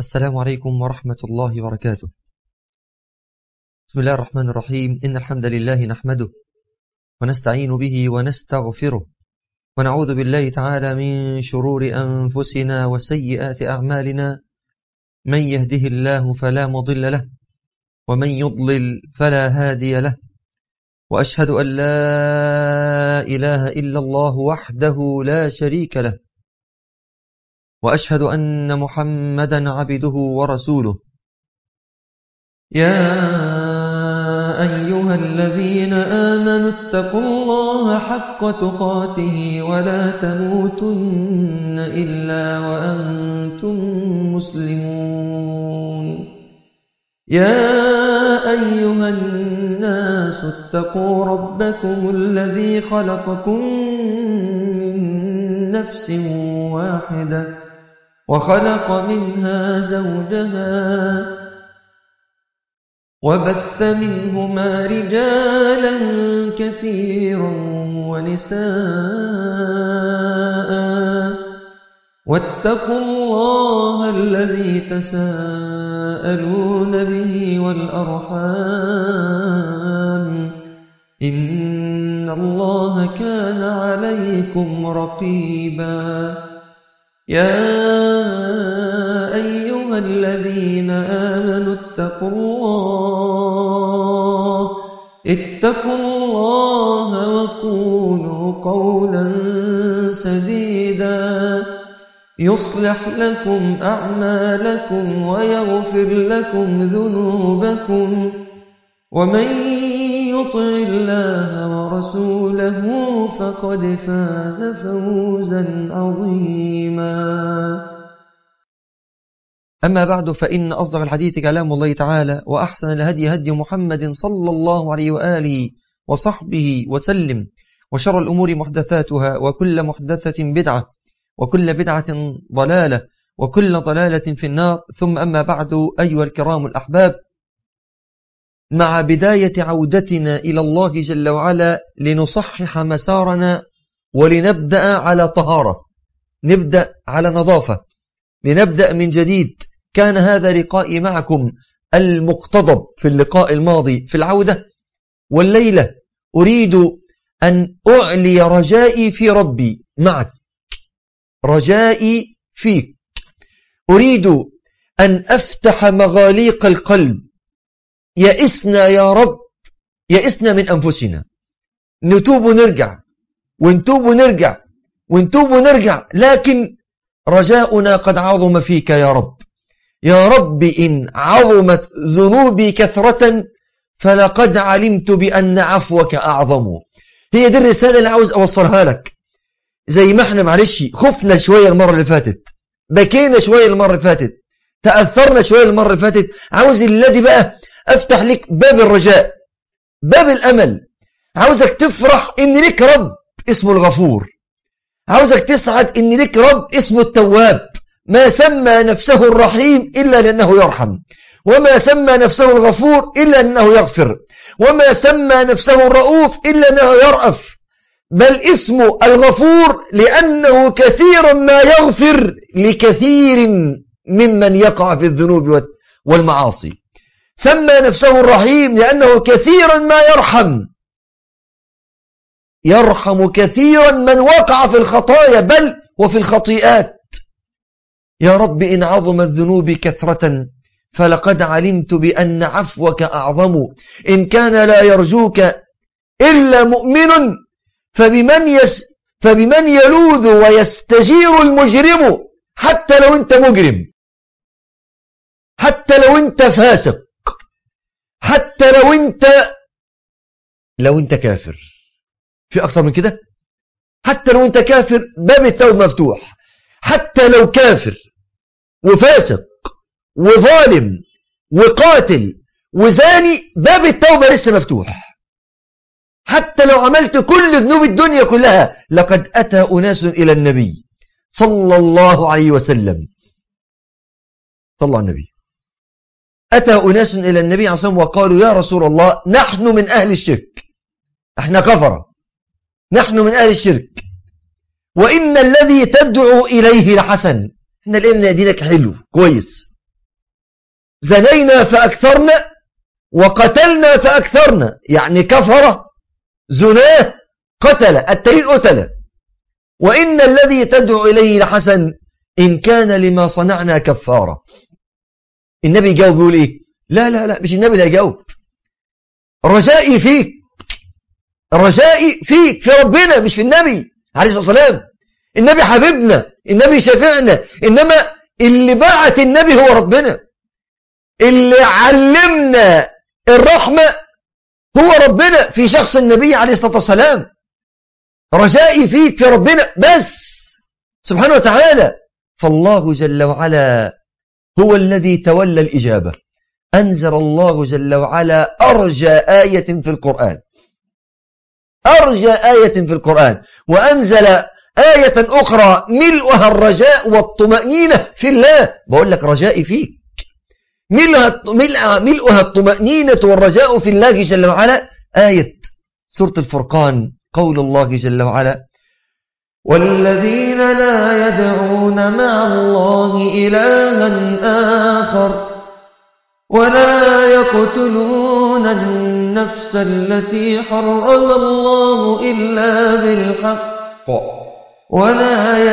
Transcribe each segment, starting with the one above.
السلام عليكم ورحمة الله وبركاته بسم الله الرحمن الرحيم إن الحمد لله نحمده ونستعين به ونستغفره ونعوذ بالله تعالى من شرور أنفسنا وسيئات أعمالنا من يهده الله فلا مضل له ومن يضلل فلا هادي له وأشهد أن لا إله إلا الله وحده لا شريك له وأشهد أن محمدا عبده ورسوله يا أيها الذين آمنوا اتقوا الله حق تقاته ولا تموتن إلا وأنتم مسلمون يا أيها الناس اتقوا ربكم الذي خلقكم من نفس واحدة وخلق منها زوجها وبث منهما رجالا كثيرا ونساء واتقوا الله الذي تساءلون به والأرحام إن الله كان عليكم رقيبا يا أيها الذين آمنوا اتقوا الله اتقوا الله وقولوا قولا سديدا يصلح لكم أعمالكم ويغفر لكم ذنوبكم ومن يطع الله ورسوله فقد فاز فوزا عظيما أما بعد فإن أصدق الحديث كلام الله تعالى وأحسن الهدي هدي محمد صلى الله عليه وآله وصحبه وسلم وشر الأمور محدثاتها وكل محدثة بدعة وكل بدعة ضلالة وكل ضلالة في النار ثم أما بعد أيها الكرام الأحباب مع بداية عودتنا إلى الله جل وعلا لنصحح مسارنا ولنبدأ على طهارة نبدأ على نظافة لنبدأ من جديد كان هذا لقائي معكم المقتضب في اللقاء الماضي في العودة والليلة أريد أن أعلي رجائي في ربي معك رجائي فيك أريد أن أفتح مغاليق القلب يئسنا يا رب يئسنا من أنفسنا نتوب ونرجع ونتوب ونرجع ونتوب ونرجع لكن رجاؤنا قد عظم فيك يا رب يا رب إن عظمت ذنوبي كثرة فلقد علمت بأن عفوك أعظم هي دي الرسالة اللي عاوز أوصلها لك زي ما احنا معلش خفنا شوية المرة اللي فاتت بكينا شوية المرة اللي فاتت تأثرنا شوية المرة اللي فاتت عاوز الذي بقى أفتح لك باب الرجاء باب الأمل عاوزك تفرح إن لك رب اسمه الغفور عاوزك تسعد إن لك رب اسمه التواب ما سمى نفسه الرحيم إلا لأنه يرحم وما سمى نفسه الغفور إلا أنه يغفر وما سمى نفسه الرؤوف إلا أنه يرأف بل اسمه الغفور لأنه كثيرا ما يغفر لكثير ممن يقع في الذنوب والمعاصي سمى نفسه الرحيم لأنه كثيرا ما يرحم يرحم كثيرا من وقع في الخطايا بل وفي الخطيئات يا رب إن عظم الذنوب كثرة فلقد علمت بأن عفوك أعظم إن كان لا يرجوك إلا مؤمن فبمن, يس فبمن يلوذ ويستجير المجرم حتى لو أنت مجرم حتى لو أنت فاسق حتى لو أنت لو أنت كافر في أكثر من كده حتى لو أنت كافر باب التوبة مفتوح حتى لو كافر وفاسق وظالم وقاتل وزاني باب التوبة لسه مفتوح حتى لو عملت كل ذنوب الدنيا كلها لقد أتى أناس إلى النبي صلى الله عليه وسلم صلى الله عليه النبي أتى أناس إلى النبي عليه الصلاة وقالوا يا رسول الله نحن من أهل الشرك احنا كفرة نحن من أهل الشرك وإن الذي تدعو إليه لحسن احنا لقينا دينك حلو كويس زنينا فأكثرنا وقتلنا فأكثرنا يعني كفر زناه قتل التهيد قتل وإن الذي تدعو إليه لحسن إن كان لما صنعنا كفارة النبي جاوب يقول إيه لا لا لا مش النبي اللي يجاوب رجائي فيك رجائي فيك في ربنا مش في النبي عليه الصلاة والسلام النبي حبيبنا النبي شفعنا إنما اللي بعت النبي هو ربنا اللي علمنا الرحمة هو ربنا في شخص النبي عليه الصلاة والسلام رجائي فيك في ربنا بس سبحانه وتعالى فالله جل وعلا هو الذي تولى الإجابة أنزل الله جل وعلا أرجى آية في القرآن أرجى آية في القرآن وأنزل آية أخرى ملؤها الرجاء والطمأنينة في الله بقول لك رجائي فيك ملؤها, ملؤها الطمأنينة والرجاء في الله جل وعلا آية سورة الفرقان قول الله جل وعلا والذين لا يدعون مع الله إلها آخر ولا يقتلون النفس التي حرم الله إلا بالحق ولا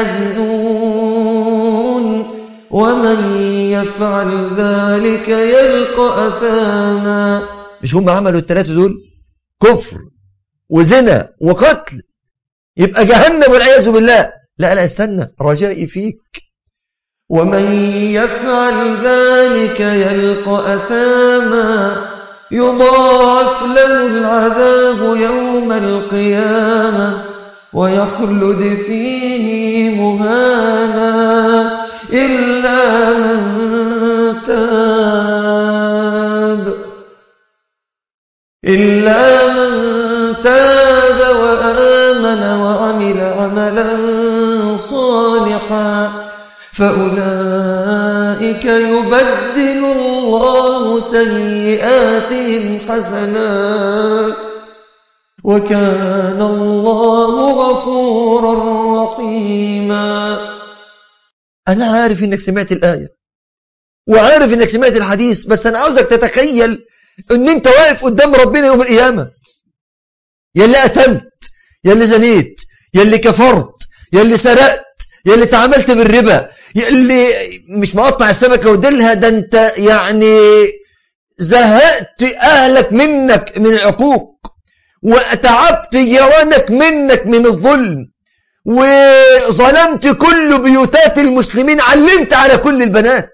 يزنون ومن يفعل ذلك يلقى أثاما مش هم عملوا الثلاثة دول كفر وزنا وقتل يبقى جهنم والعياذ بالله لا لا استنى رجائي فيك ومن يفعل ذلك يلقى أثاما يضاعف له العذاب يوم القيامة ويخلد فيه مهانا إلا من تاب إلا من تاب وآمن وعمل عملا صالحا فأولئك يبدل الله سيئاتهم حسنات وكان الله غفورا رحيما أنا عارف إنك سمعت الآية وعارف إنك سمعت الحديث بس أنا عاوزك تتخيل إن أنت واقف قدام ربنا يوم القيامة يلي قتلت يلي زنيت يلي كفرت يلي سرقت يلي تعاملت بالربا يلي مش مقطع السمكة وديلها ده أنت يعني زهقت أهلك منك من العقوق وتعبت جيرانك منك من الظلم وظلمت كل بيوتات المسلمين علمت على كل البنات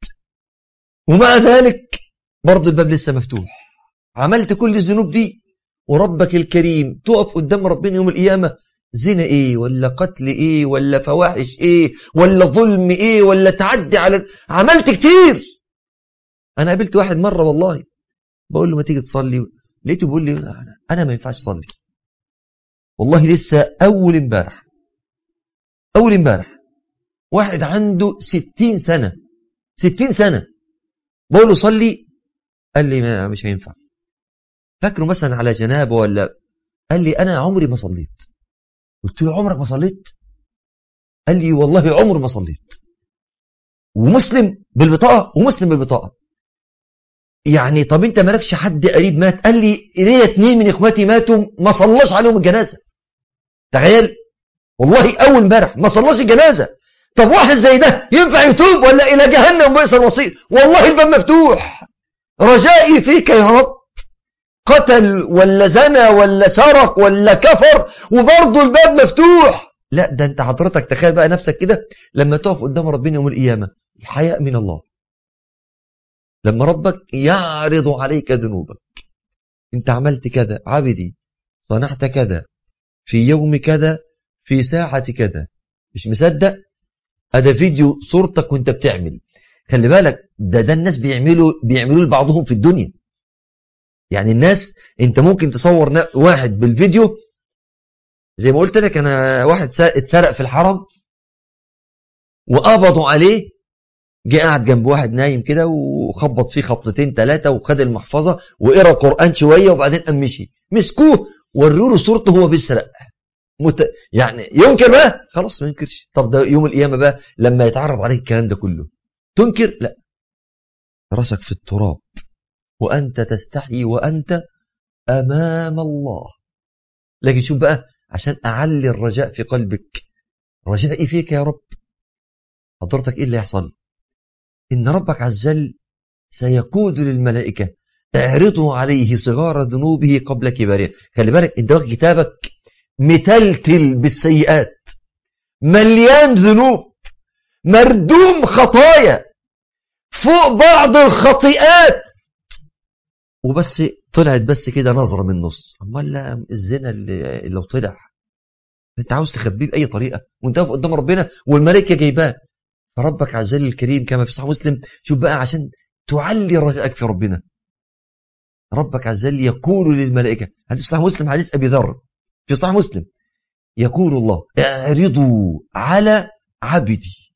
ومع ذلك برضه الباب لسه مفتوح عملت كل الذنوب دي وربك الكريم تقف قدام ربنا يوم القيامة زنا ايه ولا قتل ايه ولا فواحش ايه ولا ظلم ايه ولا تعدي على عملت كتير انا قابلت واحد مرة والله بقول له ما تيجي تصلي لقيته بيقول لي انا ما ينفعش اصلي والله لسه اول امبارح اول امبارح واحد عنده ستين سنة ستين سنة بقول له صلي قال لي ما مش هينفع فاكره مثلا على جنابه ولا قال لي انا عمري ما صليت قلت له عمرك ما صليت قال لي والله عمر ما صليت ومسلم بالبطاقة ومسلم بالبطاقة يعني طب انت مالكش حد قريب مات قال لي ليا اتنين من اخواتي ماتوا ما صلاش عليهم الجنازة تخيل والله اول امبارح ما صلاش الجنازة طب واحد زي ده ينفع يتوب ولا الى جهنم بئس المصير والله الباب مفتوح رجائي فيك يا رب قتل ولا زنى ولا سرق ولا كفر وبرضه الباب مفتوح لا ده انت حضرتك تخيل بقى نفسك كده لما تقف قدام ربنا يوم القيامة الحياء من الله لما ربك يعرض عليك ذنوبك انت عملت كذا عبدي صنعت كذا في يوم كذا في ساعة كذا مش مصدق هذا فيديو صورتك وانت بتعمل خلي بالك ده ده الناس بيعملوا بيعملوه لبعضهم في الدنيا يعني الناس انت ممكن تصور واحد بالفيديو زي ما قلت لك انا واحد اتسرق في الحرم وقبضوا عليه جه قاعد جنب واحد نايم كده وخبط فيه خبطتين ثلاثة وخد المحفظة وقرا قرآن شوية وبعدين قام مشي مسكوه وروا له صورته وهو بيسرق مت... يعني ينكر بقى خلاص ما ينكرش طب ده يوم القيامة بقى لما يتعرض عليك الكلام ده كله تنكر لا راسك في التراب وأنت تستحي وأنت أمام الله لكن شوف بقى عشان أعلي الرجاء في قلبك رجائي فيك يا رب حضرتك إيه اللي يحصل إن ربك عز وجل سيقود للملائكة اعرضوا عليه صغار ذنوبه قبل كبارها خلي بالك انت واخد كتابك متلتل بالسيئات مليان ذنوب مردوم خطايا فوق بعض الخطيئات وبس طلعت بس كده نظرة من النص امال لا الزنا اللي لو طلع انت عاوز تخبيه بأي طريقة وانت واقف قدام ربنا والملائكة جايباه فربك عز وجل الكريم كما في صحيح مسلم شوف بقى عشان تعلي رجائك في ربنا ربك عز وجل يقول للملائكة حديث صحيح مسلم حديث أبي ذر في صحيح مسلم يقول الله اعرضوا على عبدي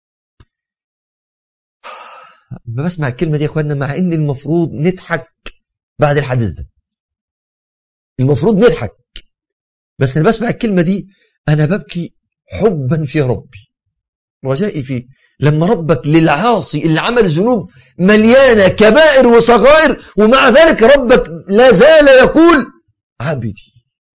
ما بسمع الكلمة دي يا اخوانا مع ان المفروض نضحك بعد الحديث ده المفروض نضحك بس انا بسمع الكلمة دي انا ببكي حبا في ربي رجائي فيه لما ربك للعاصي اللي عمل ذنوب مليانة كبائر وصغائر ومع ذلك ربك لا زال يقول عبدي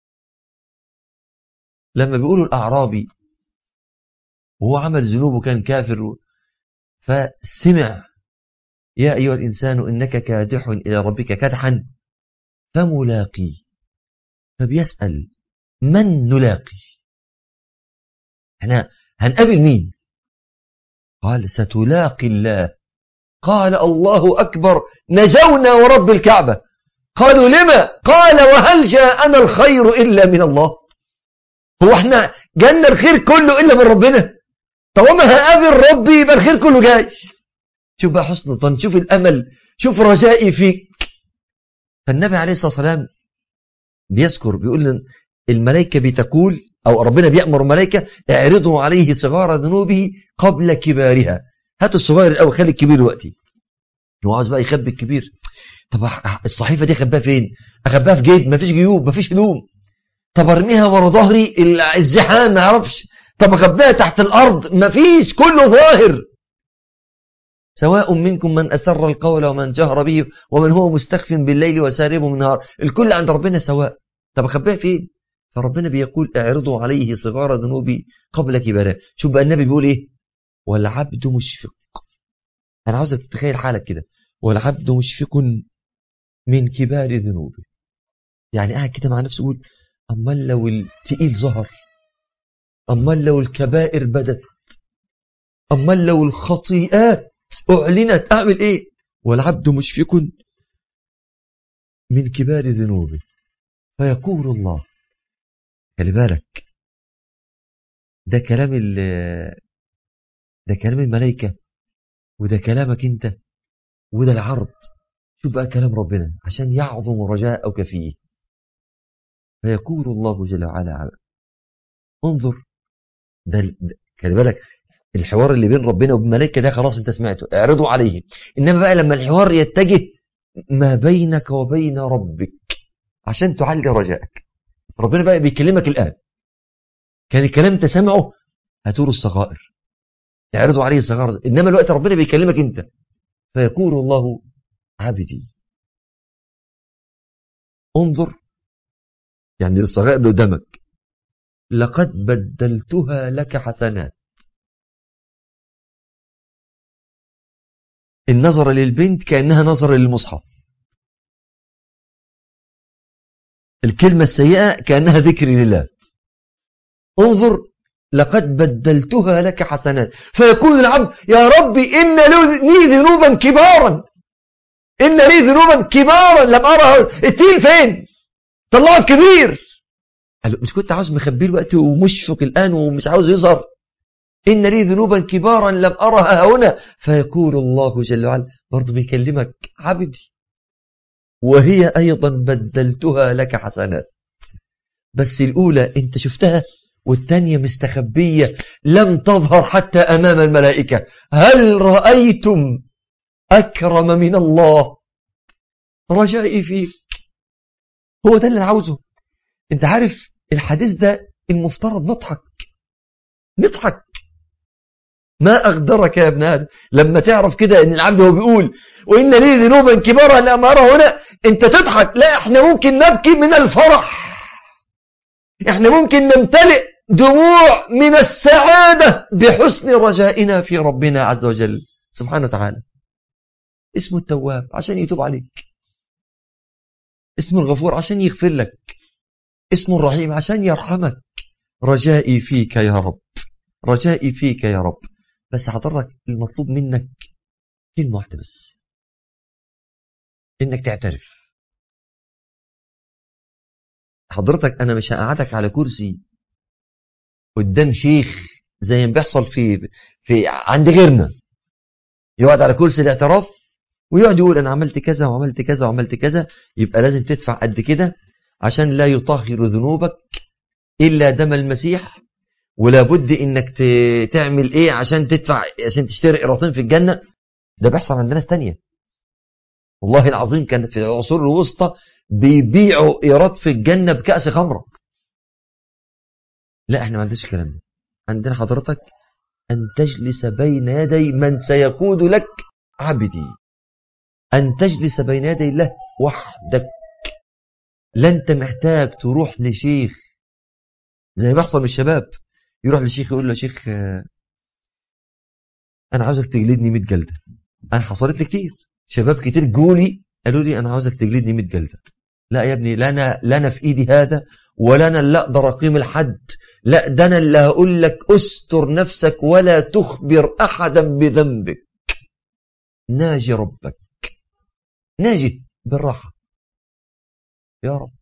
لما بيقولوا الأعرابي وهو عمل ذنوب وكان كافر فسمع يا أيها الإنسان إنك كادح إلى ربك كدحا فملاقي فبيسأل من نلاقي احنا هنقابل مين قال ستلاقي الله قال الله أكبر نجونا ورب الكعبة قالوا لما قال وهل جاءنا الخير إلا من الله هو احنا جانا الخير كله إلا من ربنا طالما هقابل ربي يبقى الخير كله جاي شوف بقى حسن الظن شوف الأمل شوف رجائي فيك فالنبي عليه الصلاة والسلام بيذكر بيقول الملائكة بتقول أو ربنا بيأمر الملائكة اعرضوا عليه صغار ذنوبه قبل كبارها هاتوا الصغير الأول خلي الكبير دلوقتي هو عاوز بقى يخبي الكبير طب الصحيفة دي أخبيها فين أخبيها في جيب مفيش جيوب مفيش هدوم طب ارميها ورا ظهري الزحام ما اعرفش طب اخبيها تحت الأرض مفيش كله ظاهر سواء منكم من أسر القول ومن جهر به ومن هو مستخف بالليل وسارب بالنهار الكل عند ربنا سواء طب اخبيها فين فربنا بيقول اعرضوا عليه صغار ذنوبي قبل كباره شوف بقى النبي بيقول ايه والعبد مشفق انا عاوزك تتخيل حالك كده والعبد مشفق من كبار ذنوبه يعني قاعد كده مع نفسه يقول امال لو التقيل ظهر امال لو الكبائر بدت امال لو الخطيئات اعلنت اعمل ايه والعبد مشفق من كبار ذنوبه فيقول الله خلي بالك ده كلام ال ده كلام الملائكة وده كلامك انت وده العرض شوف بقى كلام ربنا عشان يعظم رجاءك فيه فيقول الله جل وعلا انظر ده خلي بالك الحوار اللي بين ربنا وبين الملائكة ده خلاص انت سمعته اعرضوا عليه انما بقى لما الحوار يتجه ما بينك وبين ربك عشان تعلي رجائك ربنا بقى بيكلمك الآن كان الكلام انت سمعه هتور الصغائر اعرضوا عليه الصغائر إنما الوقت ربنا بيكلمك انت فيقول الله عبدي انظر يعني الصغائر اللي قدامك لقد بدلتها لك حسنات النظر للبنت كأنها نظر للمصحف الكلمة السيئة كأنها ذكر لله انظر لقد بدلتها لك حسنات فيقول العبد يا ربي إن لي ذنوبا كبارا إن لي ذنوبا كبارا لم أرها التيل فين طلعه كبير قال مش كنت عاوز مخبيه الوقت ومشفق الآن ومش عاوز يظهر إن لي ذنوبا كبارا لم أرها هنا فيقول الله جل وعلا برضه بيكلمك عبدي وهي أيضا بدلتها لك حسنات بس الأولى أنت شفتها والثانية مستخبية لم تظهر حتى أمام الملائكة هل رأيتم أكرم من الله رجائي فيك هو ده اللي أنا عاوزه أنت عارف الحديث ده المفترض نضحك نضحك ما أقدرك يا ابن آدم لما تعرف كده إن العبد هو بيقول وإن لي ذنوبا كبارا لا أمارة هنا أنت تضحك لا إحنا ممكن نبكي من الفرح إحنا ممكن نمتلئ دموع من السعادة بحسن رجائنا في ربنا عز وجل سبحانه وتعالى اسمه التواب عشان يتوب عليك اسمه الغفور عشان يغفر لك اسمه الرحيم عشان يرحمك رجائي فيك يا رب رجائي فيك يا رب بس حضرتك المطلوب منك كلمة واحدة بس انك تعترف حضرتك انا مش هقعدك على كرسي قدام شيخ زي ما بيحصل في في عند غيرنا يقعد على كرسي الاعتراف ويقعد يقول انا عملت كذا وعملت كذا وعملت كذا يبقى لازم تدفع قد كده عشان لا يطهر ذنوبك الا دم المسيح ولا بد انك ت- تعمل ايه عشان تدفع عشان تشتري قراطين في الجنه ده بيحصل عند ناس تانية والله العظيم كان في العصور الوسطى بيبيعوا ايراد في الجنه بكاس خمره لا احنا ما عندناش الكلام ده عندنا حضرتك ان تجلس بين يدي من سيقود لك عبدي ان تجلس بين يدي الله وحدك لا انت محتاج تروح لشيخ زي ما بيحصل من الشباب يروح للشيخ يقول له يا شيخ آه، انا عاوزك تجلدني 100 جلده انا حصلت لي كتير شباب كتير جولي قالوا لي انا عاوزك تجلدني 100 جلده لا يا ابني لا انا لا انا في ايدي هذا ولا انا اللي اقدر اقيم الحد لا ده انا اللي هقول لك استر نفسك ولا تخبر احدا بذنبك ناجي ربك ناجي بالراحه يا رب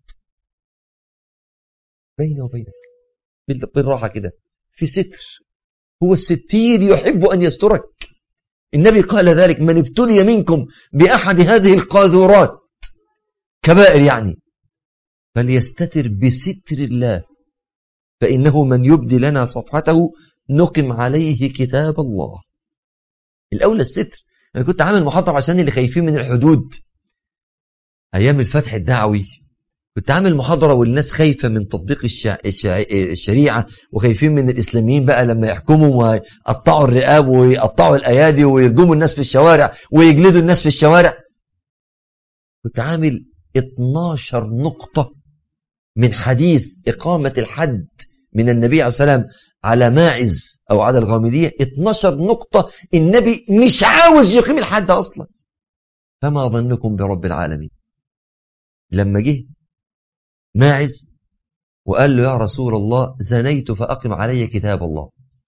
بيني وبينك بال- بالراحه كده في ستر هو الستير يحب ان يسترك النبي قال ذلك من ابتلي منكم باحد هذه القاذورات كبائر يعني فليستتر بستر الله فإنه من يبدي لنا صفحته نقم عليه كتاب الله الأولى الستر أنا كنت عامل محاضرة عشان اللي خايفين من الحدود أيام الفتح الدعوي كنت عامل محاضرة والناس خايفة من تطبيق الشع... الشع... الشريعة وخايفين من الإسلاميين بقى لما يحكموا ويقطعوا الرقاب ويقطعوا الأيادي ويرجموا الناس في الشوارع ويجلدوا الناس في الشوارع كنت عامل 12 نقطة من حديث إقامة الحد من النبي عليه السلام على ماعز أو على الغامدية 12 نقطة النبي مش عاوز يقيم الحد أصلا فما ظنكم برب العالمين لما جه ماعز وقال له يا رسول الله زنيت فأقم علي كتاب الله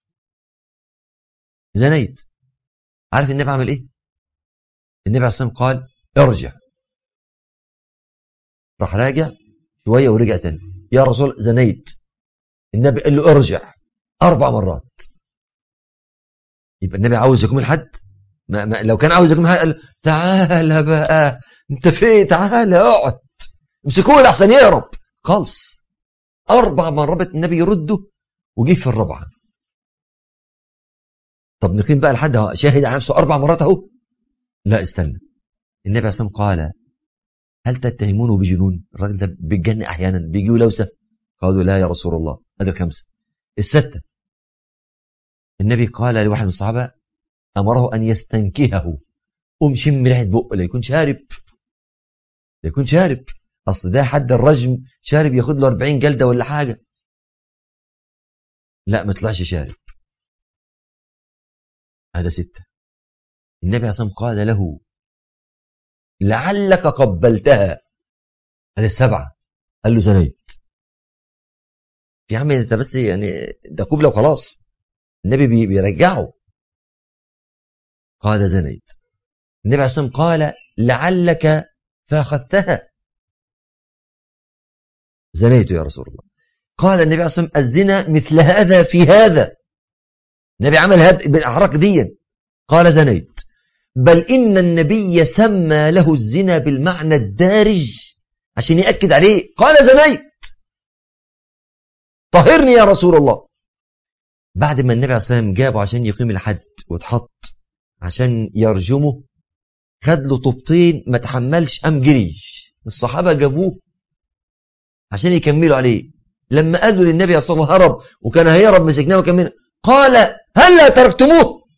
زنيت عارف النبي عمل ايه النبي عليه الصلاة والسلام قال ارجع راح راجع شوية ورجع تاني يا رسول زنيت النبي قال له ارجع أربع مرات يبقى النبي عاوز يقوم الحد ما ما لو كان عاوز يقوم الحد قال تعالى بقى انت فين تعالى اقعد امسكوه لحسن يهرب خلص أربع مرات النبي يرده وجه في الرابعة طب نقيم بقى الحد اهو شاهد على نفسه أربع مرات أهو لا استنى النبي عليه الصلاة والسلام قال هل تتهمونه بجنون الراجل ده بيتجن أحيانا بيجي لوسة قالوا لا يا رسول الله هذا الخمسة الستة النبي قال لواحد من الصحابة أمره أن يستنكهه قوم شم ريحة بقه لا يكون شارب لا يكون شارب أصل ده حد الرجم شارب ياخد له 40 جلدة ولا حاجة لا ما طلعش شارب هذا ستة النبي عليه الصلاة والسلام قال له لعلك قبلتها هذا السبعة قال له زنيت يا عم انت بس يعني ده قبلة وخلاص النبي بي- بيرجعه قال زنيت النبي عليه الصلاة والسلام قال لعلك فاخذتها زنيت يا رسول الله قال النبي عليه الصلاة والسلام الزنا مثل هذا في هذا النبي عمل هذا بالأحراق ديا قال زنيت بل إن النبي سمى له الزنا بالمعنى الدارج عشان يأكد عليه قال زنيت طهرني يا رسول الله بعد ما النبي عليه الصلاة والسلام جابه عشان يقيم الحد واتحط عشان يرجمه خد له طوبتين ما تحملش قام جري الصحابة جابوه عشان يكملوا عليه لما قالوا للنبي صلى الله عليه وسلم هرب وكان هيهرب مسكناه وكملنا قال هلا تركتموه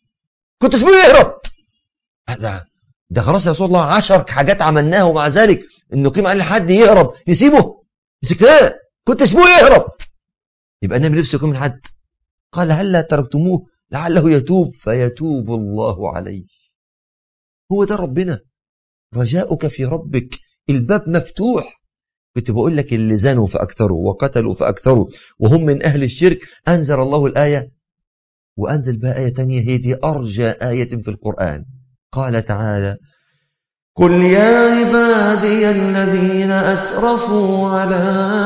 كنت تسيبوه يهرب ده ده خلاص يا رسول الله عشر حاجات عملناها ومع ذلك انه قيم عليه حد يهرب نسيبه مسكناه كنت تسيبوه يهرب يبقى النبي نفسه يكون من حد قال هلا تركتموه لعله يتوب فيتوب الله عليه هو ده ربنا رجاؤك في ربك الباب مفتوح كنت بقول لك اللي زنوا فأكثروا وقتلوا فأكثروا وهم من أهل الشرك أنزل الله الآية وأنزل بقى آية تانية هي دي أرجى آية في القرآن قال تعالى قل يا عبادي الذين أسرفوا على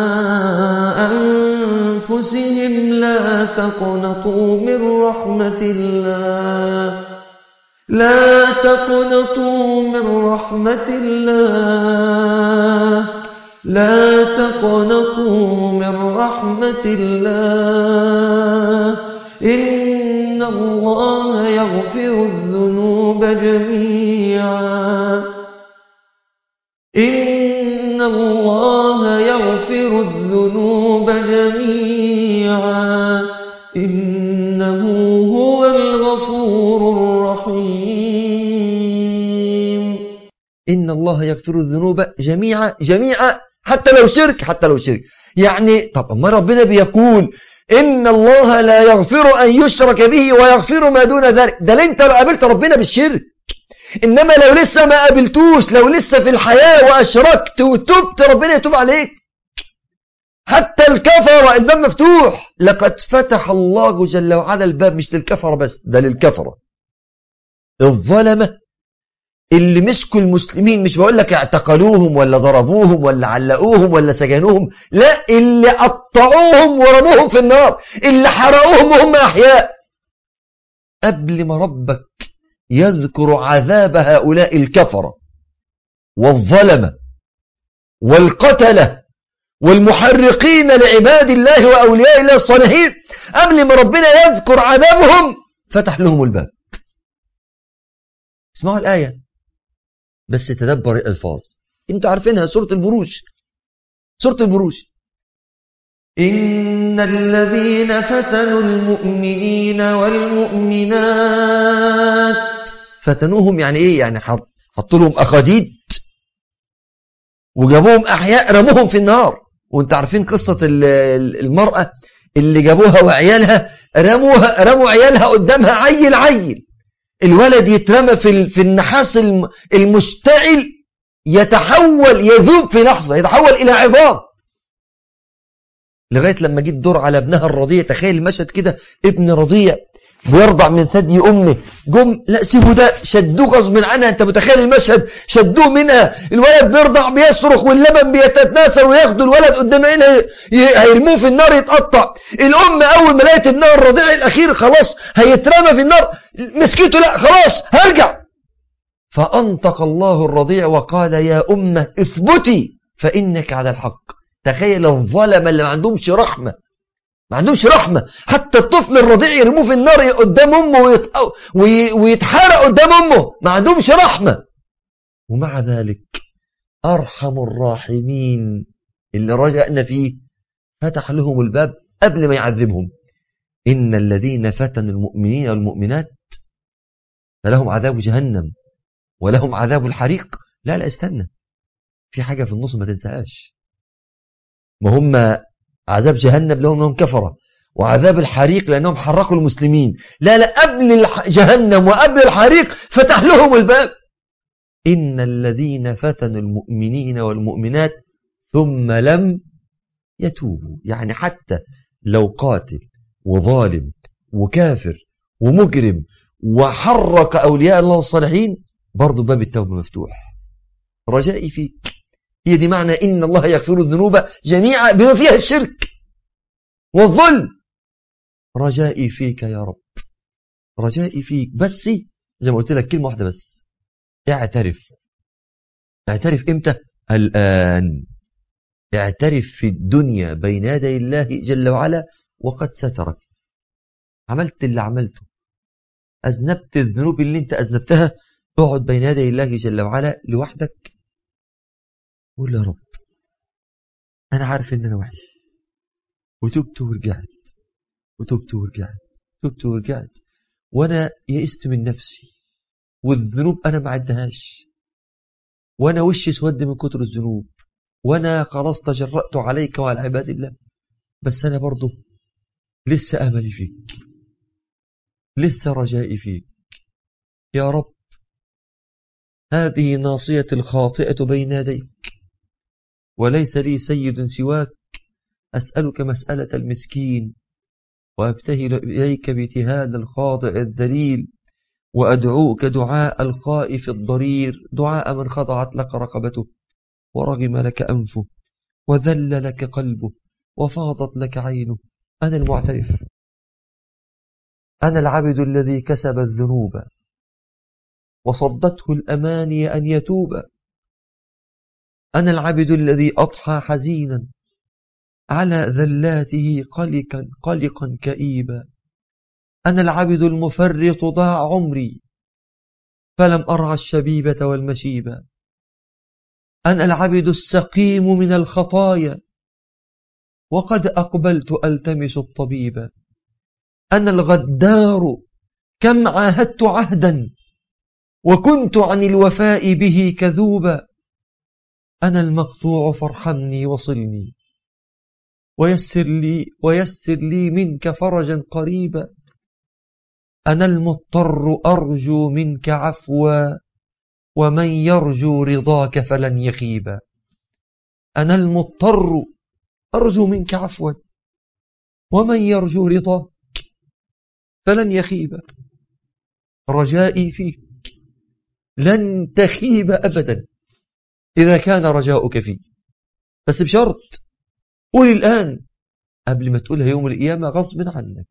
أنفسهم لا تقنطوا من رحمة الله لا تقنطوا من رحمة الله لا تقنطوا من رحمة الله إن الله يغفر الذنوب جميعا إن الله يغفر الذنوب جميعا إنه هو الغفور الرحيم إن الله يغفر الذنوب جميعا جميعا حتى لو شرك حتى لو شرك يعني طب ما ربنا بيقول إن الله لا يغفر أن يشرك به ويغفر ما دون ذلك ده اللي انت قابلت ربنا بالشرك إنما لو لسه ما قابلتوش لو لسه في الحياة وأشركت وتبت ربنا يتوب عليك حتى الكفرة الباب مفتوح لقد فتح الله جل وعلا الباب مش للكفرة بس ده للكفرة الظلمة اللي مسكوا المسلمين مش بقول لك اعتقلوهم ولا ضربوهم ولا علقوهم ولا سجنوهم لا اللي قطعوهم ورموهم في النار اللي حرقوهم وهم أحياء قبل ما ربك يذكر عذاب هؤلاء الكفرة والظلمة والقتلة والمحرقين لعباد الله وأولياء الله الصالحين قبل ما ربنا يذكر عذابهم فتح لهم الباب اسمعوا الآية بس تدبر الألفاظ انتوا عارفينها سورة البروج سورة البروج إن الذين فتنوا المؤمنين والمؤمنات فتنوهم يعني ايه يعني حط حطوا لهم أخاديد وجابوهم أحياء رموهم في النار وانت عارفين قصة ال- ال- المرأة اللي جابوها وعيالها رموها رموا عيالها قدامها عيل عيل الولد يترمى في ال- في النحاس الم- المشتعل يتحول يذوب في لحظة يتحول إلى عظام لغاية لما جيت دور على ابنها الرضيع تخيل المشهد كده ابن رضيع بيرضع من ثدي أمه جم لا سيبوا ده شدوه غصب عنها انت متخيل المشهد شدوه منها الولد بيرضع بيصرخ واللبن بيتناثر وياخدوا الولد قدام عينها ي- هيرموه في النار يتقطع الأم أول ما لقيت ابنها الرضيع الأخير خلاص هيترمى في النار مسكته لا خلاص هرجع فأنطق الله الرضيع وقال يا أمة اثبتي فإنك على الحق تخيل الظلمة اللي ما عندهمش رحمة ما عندهمش رحمة حتى الطفل الرضيع يرموه في النار قدام أمه ويت... وي... ويتحرق قدام أمه ما عندهمش رحمة ومع ذلك أرحم الراحمين اللي رجعنا فيه فتح لهم الباب قبل ما يعذبهم إن الذين فتنوا المؤمنين والمؤمنات فلهم عذاب جهنم ولهم عذاب الحريق لا لا استنى في حاجة في النص ما تنساهاش ما هم عذاب جهنم لهم انهم كفرة وعذاب الحريق لأنهم حرقوا المسلمين لا لا قبل الح- جهنم وقبل الحريق فتح لهم الباب إن الذين فتنوا المؤمنين والمؤمنات ثم لم يتوبوا يعني حتى لو قاتل وظالم وكافر ومجرم وحرك أولياء الله الصالحين برضو باب التوبة مفتوح رجائي فيك هي دي معنى إن الله يغفر الذنوب جميعا بما فيها الشرك والظلم رجائي فيك يا رب رجائي فيك بس زي ما قلت لك كلمة واحدة بس اعترف اعترف امتى الآن اعترف في الدنيا بين يدي الله جل وعلا وقد سترك عملت اللي عملته أذنبت الذنوب اللي انت أذنبتها اقعد بين يدي الله جل وعلا لوحدك قول يا رب أنا عارف إن أنا وحش وتبت ورجعت وتبت ورجعت تبت ورجعت وأنا يئست من نفسي والذنوب أنا ما عدهاش وأنا وشي اسود من كتر الذنوب وأنا خلاص تجرأت عليك وعلى عباد الله بس أنا برضه لسه أملي فيك لسه رجائي فيك يا رب هذه ناصية الخاطئة بين يديك وليس لي سيد سواك أسألك مسألة المسكين وأبتهل إليك بتهاد الخاضع الذليل وأدعوك دعاء الخائف الضرير دعاء من خضعت لك رقبته ورغم لك أنفه وذل لك قلبه وفاضت لك عينه أنا المعترف أنا العبد الذي كسب الذنوب وصدته الأماني أن يتوب أنا العبد الذي أضحى حزينا على ذلاته قلقا قلقا كئيبا أنا العبد المفرط ضاع عمري فلم أرعى الشبيبة والمشيبة أنا العبد السقيم من الخطايا وقد أقبلت ألتمس الطبيب أنا الغدار كم عاهدت عهدا وكنت عن الوفاء به كذوبا أنا المقطوع فارحمني وصلني ويسر لي ويسر لي منك فرجا قريبا أنا المضطر أرجو منك عفوا ومن يرجو رضاك فلن يخيبا أنا المضطر أرجو منك عفوا ومن يرجو رضاك فلن يخيب رجائي فيك لن تخيب أبدا إذا كان رجاؤك فيه بس بشرط قول الآن قبل ما تقولها يوم القيامة غصب عنك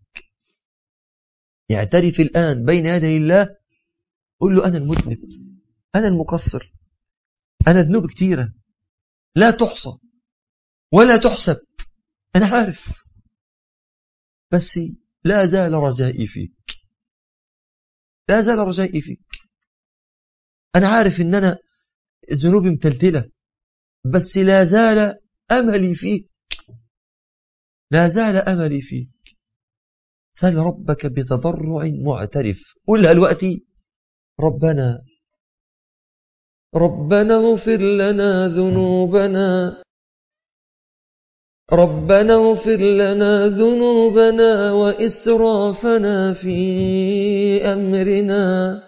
يعترف الآن بين يدي الله قل له أنا المذنب أنا المقصر أنا ذنوب كتيرة لا تحصى ولا تحسب أنا عارف بس لا زال رجائي فيك لا زال رجائي فيك أنا عارف إن أنا ذنوبي متلتلة بس لا زال أملي فيك لا زال أملي فيك سل ربك بتضرع معترف قولها دلوقتي ربنا ربنا اغفر لنا ذنوبنا ربنا اغفر لنا ذنوبنا وإسرافنا في أمرنا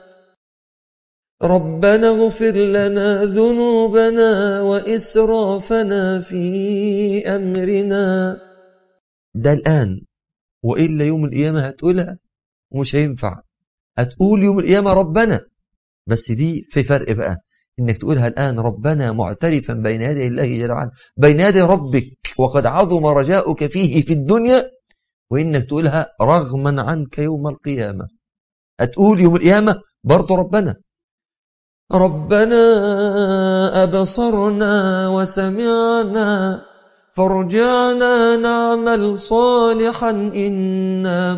ربنا اغفر لنا ذنوبنا وإسرافنا في أمرنا ده الآن وإلا يوم القيامة هتقولها ومش هينفع هتقول يوم القيامة ربنا بس دي في فرق بقى إنك تقولها الآن ربنا معترفا بين يدي الله جل وعلا بين يدي ربك وقد عظم رجاؤك فيه في الدنيا وإنك تقولها رغما عنك يوم القيامة هتقول يوم القيامة برضه ربنا ربنا أبصرنا وسمعنا فارجعنا نعمل صالحا إنا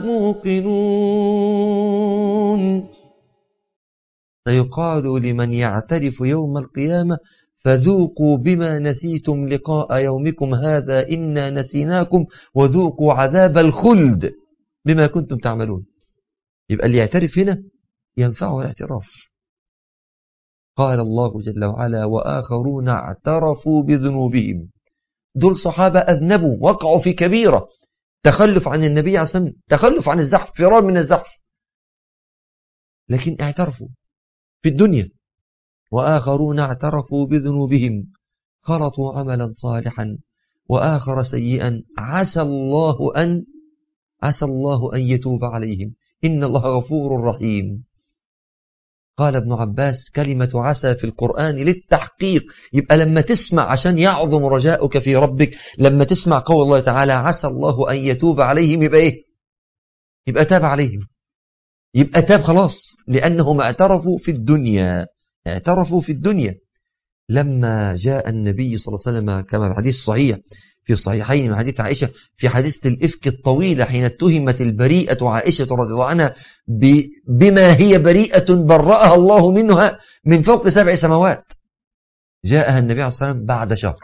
موقنون سيقال لمن يعترف يوم القيامة فذوقوا بما نسيتم لقاء يومكم هذا إنا نسيناكم وذوقوا عذاب الخلد بما كنتم تعملون يبقى اللي يعترف هنا ينفعه الاعتراف قال الله جل وعلا وآخرون اعترفوا بذنوبهم دول صحابة أذنبوا وقعوا في كبيرة تخلف عن النبي عليه الصلاة والسلام تخلف عن الزحف فرار من الزحف لكن اعترفوا في الدنيا وآخرون اعترفوا بذنوبهم خلطوا عملا صالحا وآخر سيئا عسى الله أن عسى الله أن يتوب عليهم إن الله غفور رحيم قال ابن عباس كلمة عسى في القرآن للتحقيق يبقى لما تسمع عشان يعظم رجاؤك في ربك لما تسمع قول الله تعالى عسى الله أن يتوب عليهم يبقى إيه يبقى تاب عليهم يبقى تاب خلاص لأنهم اعترفوا في الدنيا اعترفوا في الدنيا لما جاء النبي صلى الله عليه وسلم كما في الحديث الصحيح في الصحيحين من حديث عائشة في حديث الإفك الطويلة حين اتهمت البريئة عائشة رضي الله عنها بما هي بريئة برأها الله منها من فوق سبع سماوات جاءها النبي عليه الصلاة والسلام بعد شهر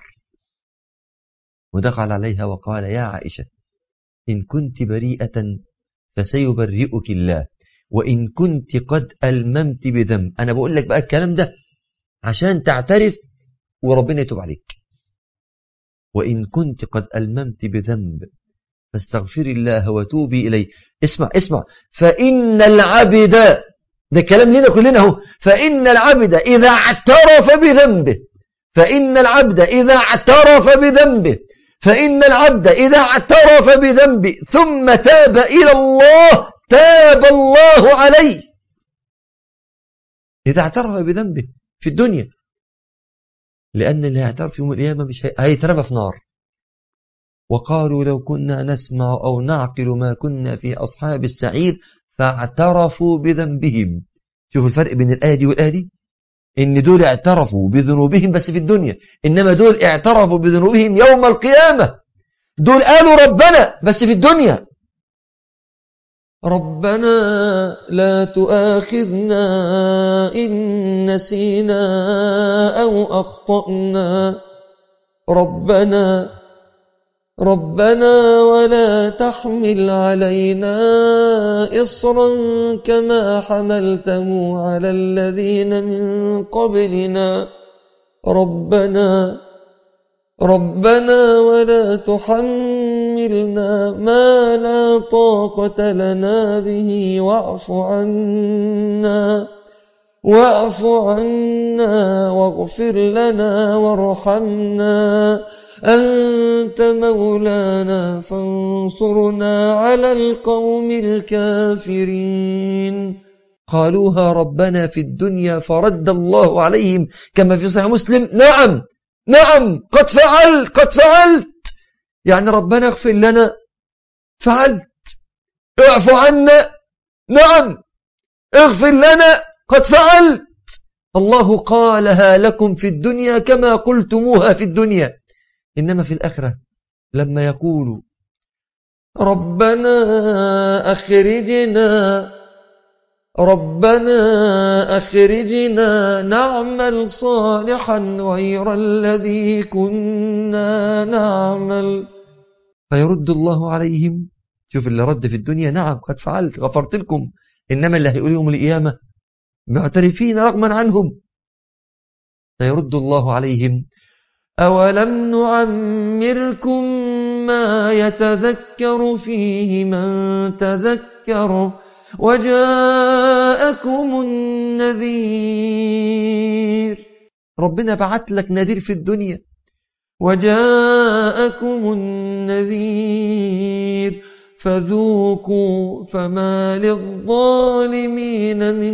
ودخل عليها وقال يا عائشة إن كنت بريئة فسيبرئك الله وإن كنت قد ألممت بذنب أنا بقول لك بقى الكلام ده عشان تعترف وربنا يتوب عليك وإن كنت قد ألممت بذنب فاستغفر الله وتوبي إليه اسمع اسمع فإن العبد ده كلام لنا كلنا اهو فإن العبد إذا اعترف بذنبه فإن العبد إذا اعترف بذنبه فإن العبد إذا اعترف بذنبه ثم تاب إلى الله تاب الله عليه إذا اعترف بذنبه في الدنيا لأن اللي هيعترف يوم القيامة مش هيترمى في نار وقالوا لو كنا نسمع أو نعقل ما كنا في أصحاب السعير فاعترفوا بذنبهم شوفوا الفرق بين الآية دي والآية دي إن دول اعترفوا بذنوبهم بس في الدنيا إنما دول اعترفوا بذنوبهم يوم القيامة دول قالوا ربنا بس في الدنيا ربنا لا تؤاخذنا إن نسينا أو أخطأنا ربنا ربنا ولا تحمل علينا إصرا كما حملته على الذين من قبلنا ربنا ربنا ولا تحملنا ما لا طاقة لنا به واعف عنا واعف عنا واغفر لنا وارحمنا أنت مولانا فانصرنا على القوم الكافرين قالوها ربنا في الدنيا فرد الله عليهم كما في صحيح مسلم نعم نعم قد فعلت قد فعلت يعني ربنا اغفر لنا فعلت اعف عنا نعم اغفر لنا قد فعلت الله قالها لكم في الدنيا كما قلتموها في الدنيا إنما في الآخرة لما يقول ربنا أخرجنا ربنا أخرجنا نعمل صالحا غير الذي كنا نعمل فيرد الله عليهم شوف اللي رد في الدنيا نعم قد فعلت غفرت لكم إنما اللي هيقول يوم القيامة معترفين رغما عنهم فيرد الله عليهم أولم نعمركم ما يتذكر فيه من تذكر وجاءكم النذير ربنا بعت لك نذير في الدنيا وجاءكم النذير فذوقوا فما للظالمين من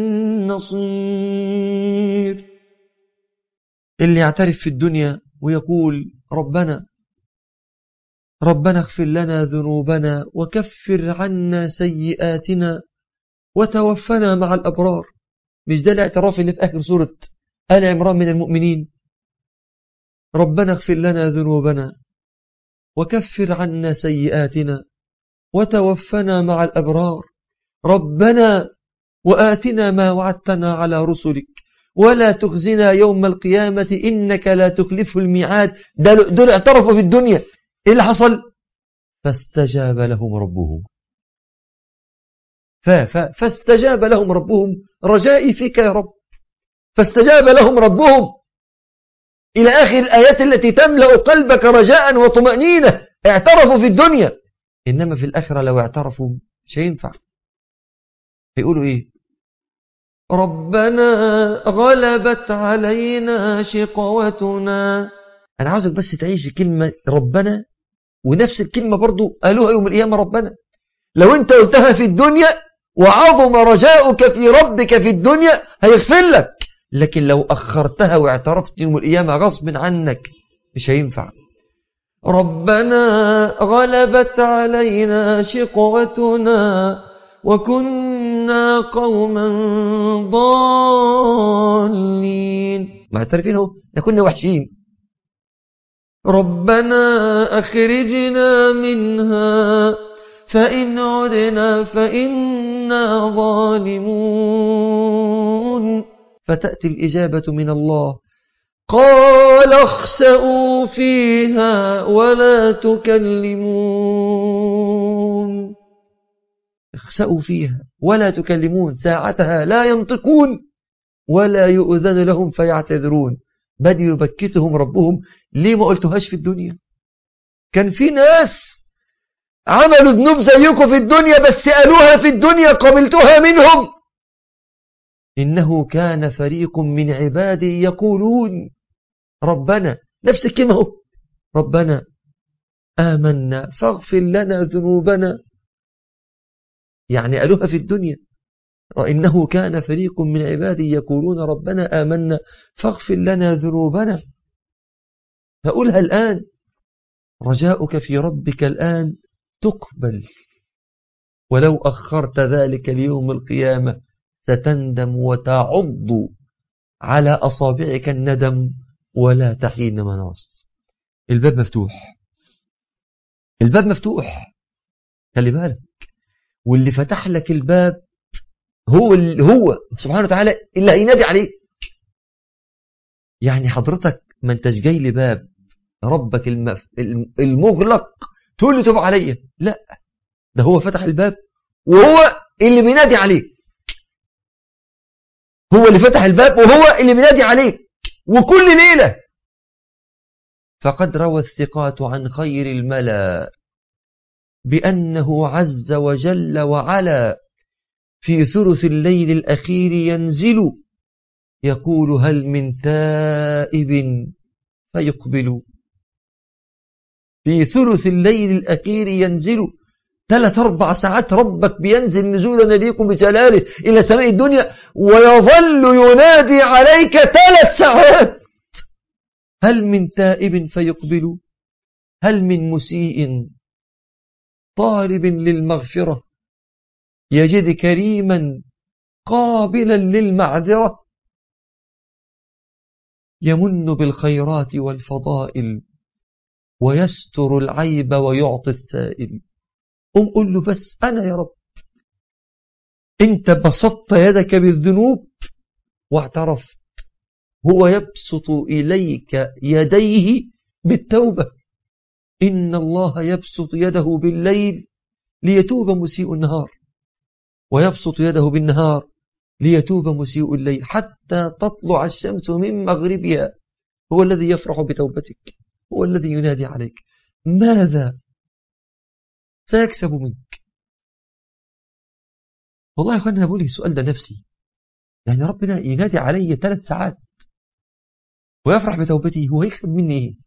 نصير اللي يعترف في الدنيا ويقول ربنا ربنا اغفر لنا ذنوبنا وكفر عنا سيئاتنا وتوفنا مع الأبرار مش ده الاعتراف اللي في آخر سورة آل عمران من المؤمنين ربنا اغفر لنا ذنوبنا وكفر عنا سيئاتنا وتوفنا مع الأبرار ربنا وآتنا ما وعدتنا على رسلك ولا تخزنا يوم القيامة إنك لا تخلف الميعاد دول اعترفوا في الدنيا إيه اللي حصل فاستجاب لهم ربهم ف ف فاستجاب لهم ربهم رجائي فيك يا رب فاستجاب لهم ربهم إلى آخر الآيات التي تملأ قلبك رجاء وطمأنينة اعترفوا في الدنيا إنما في الآخرة لو اعترفوا مش هينفع هيقولوا إيه ربنا غلبت علينا شقوتنا أنا عاوزك بس تعيش كلمة ربنا ونفس الكلمة برضو قالوها يوم القيامة ربنا لو أنت قلتها في الدنيا وعظم رجاؤك في ربك في الدنيا هيغفر لك لكن لو أخرتها واعترفت يوم القيامة غصب عنك مش هينفع ربنا غلبت علينا شقوتنا وكنا قوما ضالين معترفين اهو ده كنا وحشين ربنا أخرجنا منها فإن عدنا فإنا ظالمون فتأتي الإجابة من الله قال اخسأوا فيها ولا تكلمون اخسأوا فيها ولا تكلمون ساعتها لا ينطقون ولا يؤذن لهم فيعتذرون بل يبكتهم ربهم ليه ما قلتوهاش في الدنيا كان في ناس عملوا ذنوب زيكم في الدنيا بس قالوها في الدنيا قبلتها منهم إنه كان فريق من عبادي يقولون ربنا نفس الكلمة ربنا آمنا فاغفر لنا ذنوبنا يعني قالوها في الدنيا وإنه كان فريق من عبادي يقولون ربنا آمنا فاغفر لنا ذنوبنا فقولها الآن رجاؤك في ربك الآن تقبل ولو أخرت ذلك ليوم القيامة ستندم وتعض على أصابعك الندم ولا تحين مناص الباب مفتوح الباب مفتوح خلي بالك واللي فتح لك الباب هو اللي هو سبحانه وتعالى اللي هينادي عليك يعني حضرتك ما انتش جاي لباب ربك المف... المغلق تقول له تب عليا لا ده هو فتح الباب وهو اللي بينادي عليك هو اللي فتح الباب وهو اللي بينادي عليك وكل ليلة فقد روى الثقات عن خير الملا بأنه عز وجل وعلا في ثلث الليل الأخير ينزل يقول هل من تائب فيقبل في ثلث الليل الأخير ينزل ثلاث أربع ساعات ربك بينزل نزولا يليق بجلاله إلى سماء الدنيا ويظل ينادي عليك ثلاث ساعات هل من تائب فيقبل هل من مسيء طالب للمغفرة يجد كريما قابلا للمعذرة يمن بالخيرات والفضائل ويستر العيب ويعطي السائل قم قل له بس أنا يا رب أنت بسطت يدك بالذنوب واعترفت هو يبسط إليك يديه بالتوبة إن الله يبسط يده بالليل ليتوب مسيء النهار ويبسط يده بالنهار ليتوب مسيء الليل حتى تطلع الشمس من مغربها هو الذي يفرح بتوبتك هو الذي ينادي عليك ماذا سيكسب منك والله يا أخوانا أنا بقول السؤال ده نفسي يعني ربنا ينادي علي ثلاث ساعات ويفرح بتوبتي هو يكسب مني إيه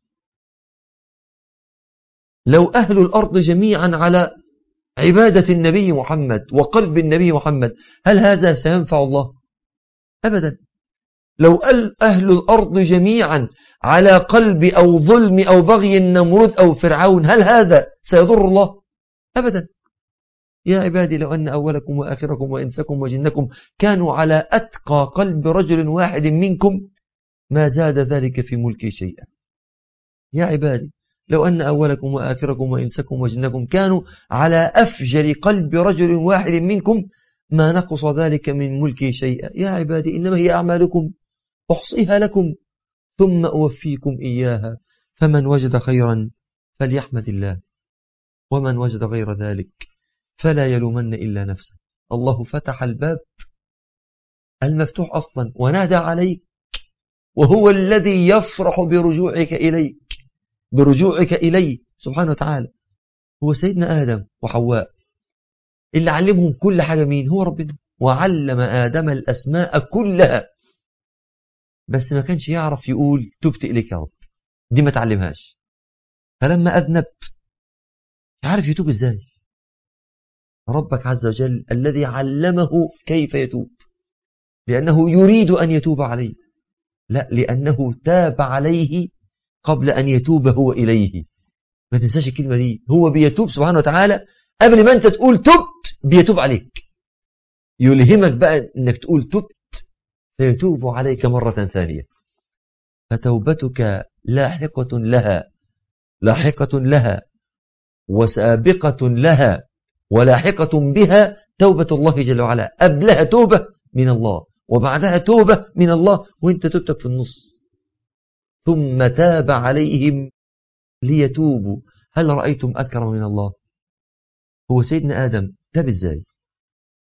لو أهل الأرض جميعا على عبادة النبي محمد وقلب النبي محمد هل هذا سينفع الله أبدا لو أهل الأرض جميعا على قلب أو ظلم أو بغي النمرود أو فرعون هل هذا سيضر الله أبدا يا عبادي لو أن أولكم وآخركم وإنسكم وجنكم كانوا على أتقى قلب رجل واحد منكم ما زاد ذلك في ملكي شيئا يا عبادي لو أن أولكم وآخركم وإنسكم وجنكم كانوا على أفجر قلب رجل واحد منكم ما نقص ذلك من ملكي شيئا يا عبادي إنما هي أعمالكم أحصيها لكم ثم أوفيكم إياها فمن وجد خيرا فليحمد الله ومن وجد غير ذلك فلا يلومن إلا نفسه الله فتح الباب المفتوح أصلا ونادى عليك وهو الذي يفرح برجوعك إليك برجوعك إليه سبحانه وتعالى هو سيدنا آدم وحواء اللي علمهم كل حاجة مين هو ربنا وعلم آدم الأسماء كلها بس ما كانش يعرف يقول تبت إليك يا رب دي ما تعلمهاش فلما أذنب عارف يتوب إزاي ربك عز وجل الذي علمه كيف يتوب لأنه يريد أن يتوب عليه لا لأنه تاب عليه قبل أن يتوب هو إليه ما تنساش الكلمة دي هو بيتوب سبحانه وتعالى قبل ما أنت تقول تبت بيتوب عليك يلهمك بقى أنك تقول تبت فيتوب عليك مرة ثانية فتوبتك لاحقة لها لاحقة لها وسابقة لها ولاحقة بها توبة الله جل وعلا قبلها توبة من الله وبعدها توبة من الله وانت توبتك في النص ثم تاب عليهم ليتوبوا هل رأيتم أكرم من الله هو سيدنا آدم تاب ازاي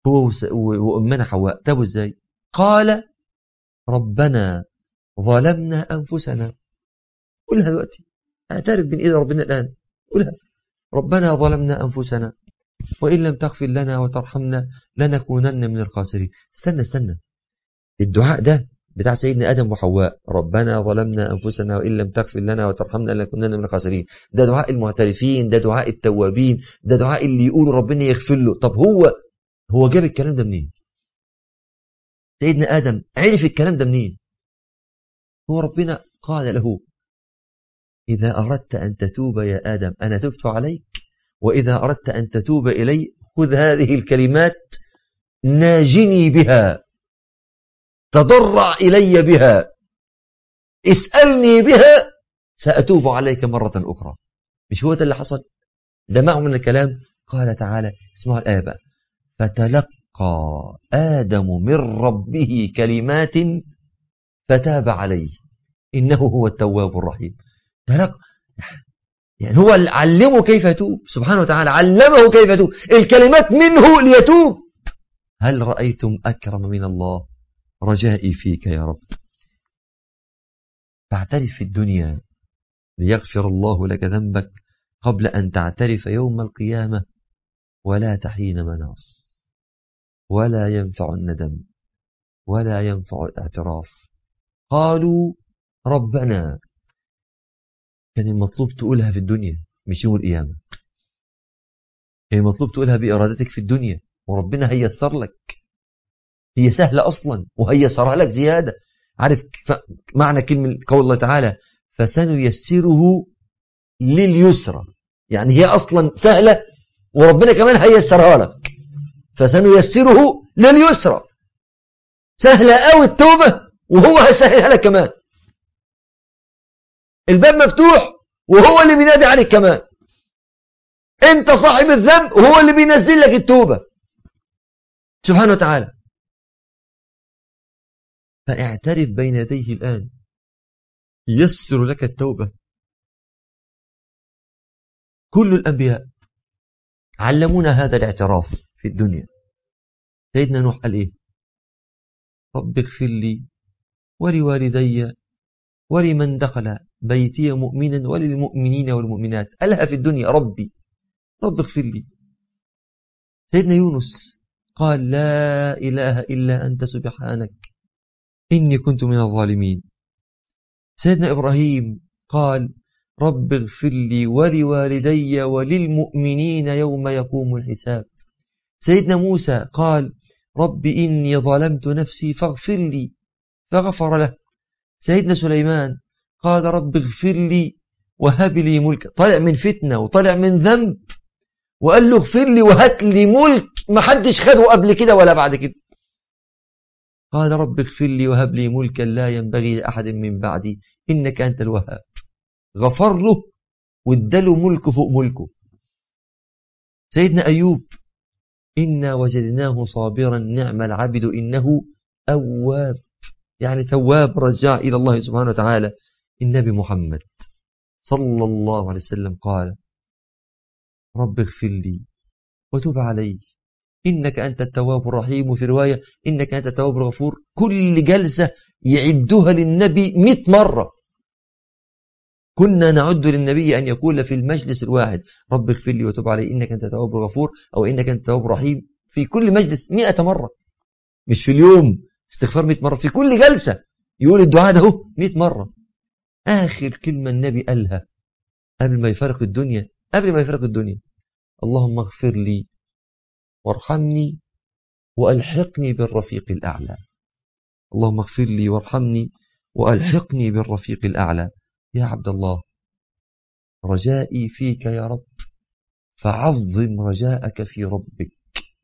هو وس- و- وأمنا حواء تابوا إزاي قال ربنا ظلمنا أنفسنا قولها دلوقتي اعترف بين إيد ربنا الآن قولها ربنا ظلمنا أنفسنا وإن لم تغفر لنا وترحمنا لنكونن من الخاسرين استنى استنى الدعاء ده بتاع سيدنا آدم وحواء ربنا ظلمنا أنفسنا وإن لم تغفر لنا وترحمنا لنكونن من الخاسرين ده دعاء المعترفين ده دعاء التوابين ده دعاء اللي يقول ربنا يغفر له طب هو هو جاب الكلام ده منين سيدنا آدم عرف الكلام ده منين هو ربنا قال له إذا أردت أن تتوب يا آدم أنا تبت عليك وإذا أردت أن تتوب إلي خذ هذه الكلمات ناجني بها تضرع إلي بها اسألني بها سأتوب عليك مرة أخرى مش هو ده اللي حصل ده معه من الكلام قال تعالى اسمعوا الآية بقى فتلقى آدم من ربه كلمات فتاب عليه إنه هو التواب الرحيم تلقى يعني هو اللي علمه كيف يتوب سبحانه وتعالى علمه كيف يتوب الكلمات منه ليتوب هل رأيتم أكرم من الله رجائي فيك يا رب فاعترف في الدنيا ليغفر الله لك ذنبك قبل أن تعترف يوم القيامة ولا تحين مناص ولا ينفع الندم ولا ينفع الاعتراف قالوا ربنا كان المطلوب تقولها في الدنيا مش يوم القيامة كان المطلوب تقولها بإرادتك في الدنيا وربنا هيسر لك هي سهلة أصلا وهيسرها لك زيادة عارف ف... معنى كلمة قول الله تعالى فسنيسره لليسرى يعني هي أصلا سهلة وربنا كمان هيسرها لك فسنيسره لليسرى سهلة قوي التوبة وهو هيسهلها لك كمان الباب مفتوح وهو اللي بينادي عليك كمان انت صاحب الذنب وهو اللي بينزل لك التوبة سبحانه وتعالى فاعترف بين يديه الآن يسر لك التوبة كل الأنبياء علمونا هذا الاعتراف في الدنيا سيدنا نوح قال إيه رب اغفر لي ولوالدي ولمن دخل بيتي مؤمنا وللمؤمنين والمؤمنات قالها في الدنيا ربي رب اغفر لي سيدنا يونس قال لا إله إلا أنت سبحانك إني كنت من الظالمين سيدنا إبراهيم قال رب اغفر لي ولوالدي وللمؤمنين يوم يقوم الحساب سيدنا موسى قال رب إني ظلمت نفسي فاغفر لي فغفر له سيدنا سليمان قال رب اغفر لي وهب لي ملك طلع من فتنة وطلع من ذنب وقال له اغفر لي وهات لي ملك ما حدش خده قبل كده ولا بعد كده قال رب اغفر لي وهب لي ملكا لا ينبغي لأحد من بعدي إنك أنت الوهاب غفر له واداله ملك فوق ملكه سيدنا أيوب إنا وجدناه صابرا نعم العبد إنه أواب يعني تواب رجاع إلى الله سبحانه وتعالى النبي محمد صلى الله عليه وسلم قال رب اغفر لي وتب علي إنك أنت التواب الرحيم وفي رواية إنك أنت التواب الغفور كل جلسة يعدها للنبي مئة مرة كنا نعد للنبي أن يقول في المجلس الواحد رب اغفر لي وتب علي إنك أنت التواب الغفور أو إنك أنت التواب الرحيم في كل مجلس مئة مرة مش في اليوم استغفار مئة مرة في كل جلسة يقول الدعاء ده مئة مرة آخر كلمة النبي قالها قبل ما يفارق الدنيا قبل ما يفارق الدنيا اللهم اغفر لي وارحمني وألحقني بالرفيق الأعلى اللهم اغفر لي وارحمني وألحقني بالرفيق الأعلى يا عبد الله رجائي فيك يا رب فعظم رجاءك في ربك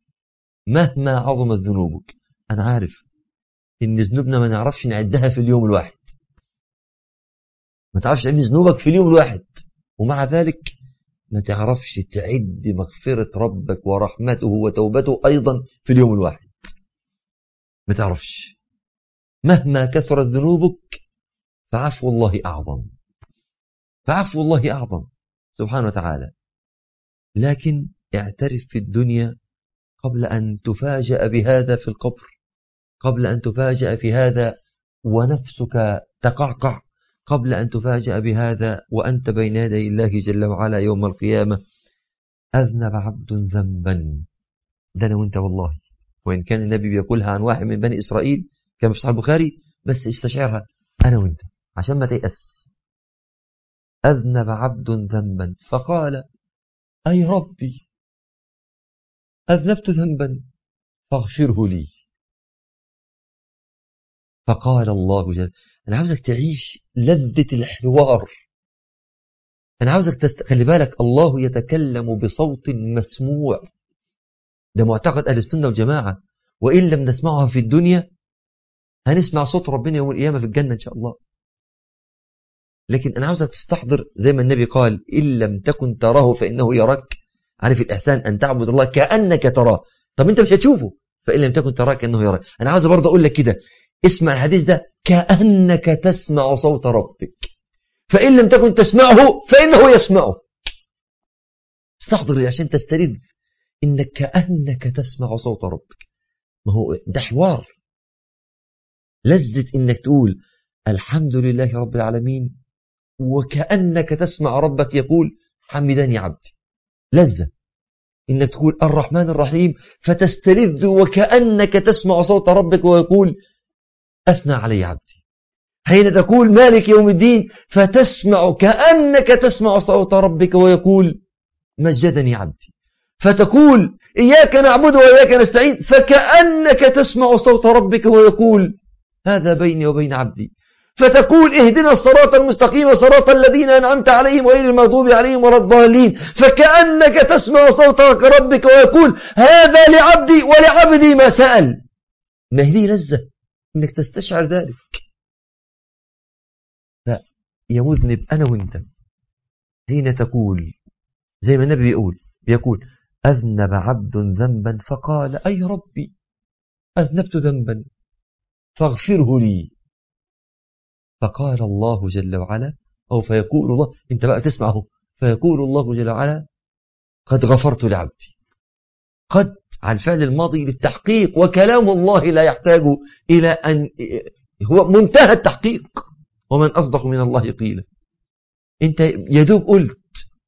مهما عظمت ذنوبك أنا عارف إن ذنوبنا ما نعرفش نعدها في اليوم الواحد ما تعرفش تعد ذنوبك في اليوم الواحد ومع ذلك ما تعرفش تعد مغفرة ربك ورحمته وتوبته أيضا في اليوم الواحد ما تعرفش مهما كثرت ذنوبك فعفو الله أعظم فعفو الله أعظم سبحانه وتعالى لكن اعترف في الدنيا قبل أن تفاجأ بهذا في القبر قبل أن تفاجأ في هذا ونفسك تقعقع قبل أن تفاجأ بهذا وأنت بين يدي الله جل وعلا يوم القيامة أذنب عبد ذنبا ده أنا وأنت والله وإن كان النبي بيقولها عن واحد من بني إسرائيل كما في صحيح البخاري بس استشعرها أنا وأنت عشان ما تيأس أذنب عبد ذنبا فقال أي ربي أذنبت ذنبا فاغفره لي فقال الله جل أنا عاوزك تعيش لذة الحوار أنا عاوزك تست... خلي بالك الله يتكلم بصوت مسموع ده معتقد أهل السنة والجماعة وإن لم نسمعها في الدنيا هنسمع صوت ربنا يوم القيامة في الجنة إن شاء الله لكن أنا عاوزك تستحضر زي ما النبي قال إن لم تكن تراه فإنه يراك عارف الإحسان أن تعبد الله كأنك تراه طب أنت مش هتشوفه فإن لم تكن تراه كأنه يراك أنا عاوز برضه أقول لك كده اسمع الحديث ده كأنك تسمع صوت ربك فإن لم تكن تسمعه فإنه يسمعه استحضر عشان تسترد إنك كأنك تسمع صوت ربك ما هو ده حوار لذة إنك تقول الحمد لله رب العالمين وكأنك تسمع ربك يقول حمدني عبدي لذة إنك تقول الرحمن الرحيم فتستلذ وكأنك تسمع صوت ربك ويقول أثنى علي عبدي حين تقول مالك يوم الدين فتسمع كأنك تسمع صوت ربك ويقول مجدني عبدي فتقول إياك نعبد وإياك نستعين فكأنك تسمع صوت ربك ويقول هذا بيني وبين عبدي فتقول اهدنا الصراط المستقيم صراط الذين أنعمت عليهم غير المغضوب عليهم ولا الضالين فكأنك تسمع صوت ربك ويقول هذا لعبدي ولعبدي ما سأل ما هي لذة انك تستشعر ذلك يا مذنب أنا وانت حين تقول زي ما النبي بيقول بيقول أذنب عبد ذنبا فقال أي ربي أذنبت ذنبا فاغفره لي فقال الله جل وعلا أو فيقول الله أنت بقى تسمعه فيقول الله جل وعلا قد غفرت لعبدي قد على الفعل الماضي للتحقيق وكلام الله لا يحتاج إلى أن هو منتهى التحقيق ومن أصدق من الله قيلا أنت يدوب قلت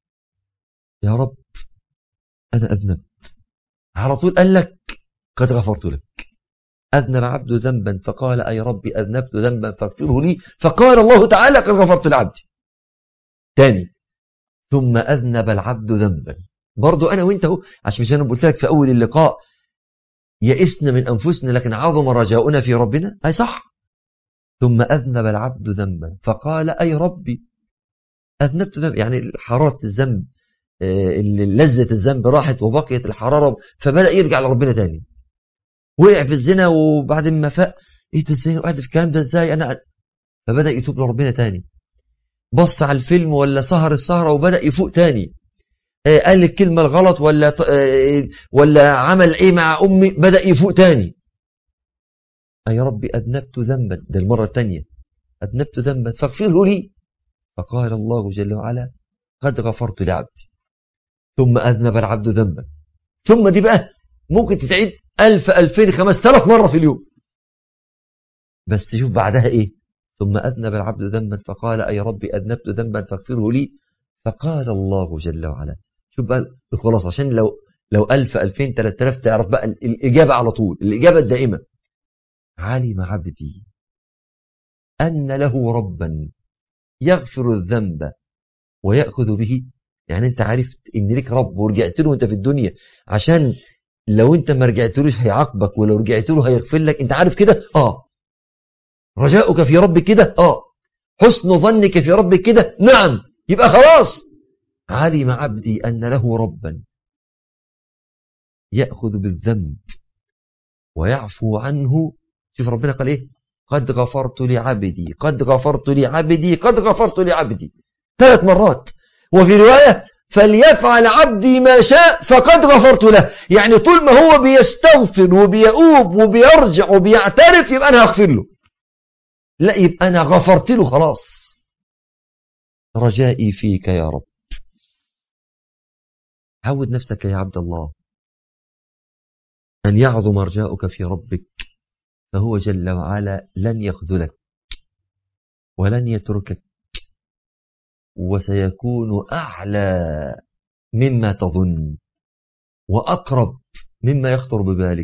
يا رب أنا أذنبت على طول قال لك قد غفرت لك أذنب عبد ذنبا فقال أي ربي أذنبت ذنبا فاغفره لي فقال الله تعالى قد غفرت لعبدي تاني ثم أذنب العبد ذنبا برضو أنا وإنت هو عشان مش أنا قلت لك في أول اللقاء يئسنا من أنفسنا لكن عظم رجاؤنا في ربنا أي صح ثم أذنب العبد ذنبا فقال أي ربي أذنبت ذنبا يعني حرارة الذنب لذة الذنب راحت وبقيت الحرارة فبدأ يرجع لربنا تاني وقع في الزنا وبعد ما فاق ايه ده ازاي وقعت في الكلام ده ازاي انا فبدأ يتوب لربنا تاني بص على الفيلم ولا سهر السهرة وبدأ يفوق تاني قال الكلمة الغلط ولا ولا عمل ايه مع امي بدأ يفوق تاني يا ربي أذنبت ذنبا ده المرة الثانية أذنبت ذنبا فاغفره لي فقال الله جل وعلا قد غفرت لعبدي ثم أذنب العبد ذنبا ثم دي بقى ممكن تتعيد ألف ألفين خمس ثلاث مرة في اليوم بس شوف بعدها إيه ثم أذنب العبد ذنبا فقال أي ربي أذنبت ذنبا فاغفره لي فقال الله جل وعلا شوف بقى الخلاصة عشان لو لو ألف ألفين ثلاثة آلاف تعرف بقى الإجابة على طول الإجابة الدائمة علم عبدي أن له ربا يغفر الذنب ويأخذ به يعني أنت عرفت إن لك رب ورجعت له وأنت في الدنيا عشان لو أنت ما رجعتلوش هيعاقبك ولو رجعت له هيغفر لك أنت عارف كده آه رجاؤك في ربك كده آه حسن ظنك في ربك كده نعم يبقى خلاص علم عبدي أن له ربا يأخذ بالذنب ويعفو عنه شوف ربنا قال ايه قد غفرت لعبدي قد غفرت لعبدي قد غفرت لعبدي ثلاث مرات وفي رواية فليفعل عبدي ما شاء فقد غفرت له يعني طول ما هو بيستغفر وبيؤوب وبيرجع وبيعترف يبقى أنا هغفر له لا يبقى أنا غفرت له خلاص رجائي فيك يا رب عود نفسك يا عبد الله أن يعظم رجاؤك في ربك فهو جل وعلا لن يخذلك ولن يتركك وسيكون أعلى مما تظن وأقرب مما يخطر ببالك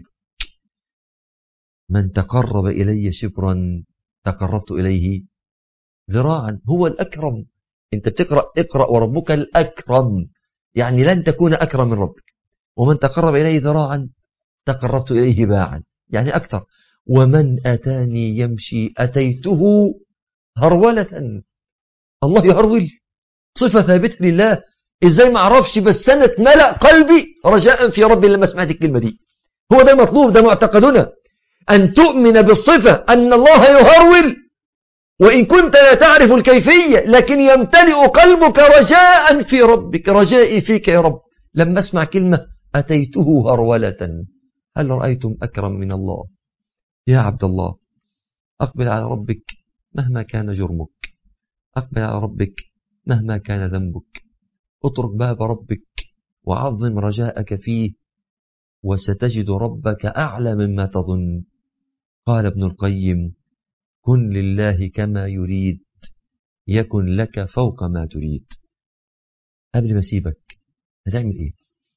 من تقرب إلي شبرا تقربت إليه ذراعا هو الأكرم أنت بتقرأ اقرأ وربك الأكرم يعني لن تكون أكرم من ربك ومن تقرب إليه ذراعا تقربت إليه باعا يعني أكثر ومن أتاني يمشي أتيته هرولة الله يهرول صفة ثابتة لله إزاي ما أعرفش بس أنا اتملأ قلبي رجاء في ربي لما سمعت الكلمة دي هو ده مطلوب ده معتقدنا أن تؤمن بالصفة أن الله يهرول وإن كنت لا تعرف الكيفية لكن يمتلئ قلبك رجاء في ربك رجائي فيك يا رب لما أسمع كلمة أتيته هرولة هل رأيتم أكرم من الله يا عبد الله أقبل على ربك مهما كان جرمك أقبل على ربك مهما كان ذنبك اترك باب ربك وعظم رجاءك فيه وستجد ربك أعلى مما تظن قال ابن القيم كن لله كما يريد يكن لك فوق ما تريد قبل ما اسيبك هتعمل ايه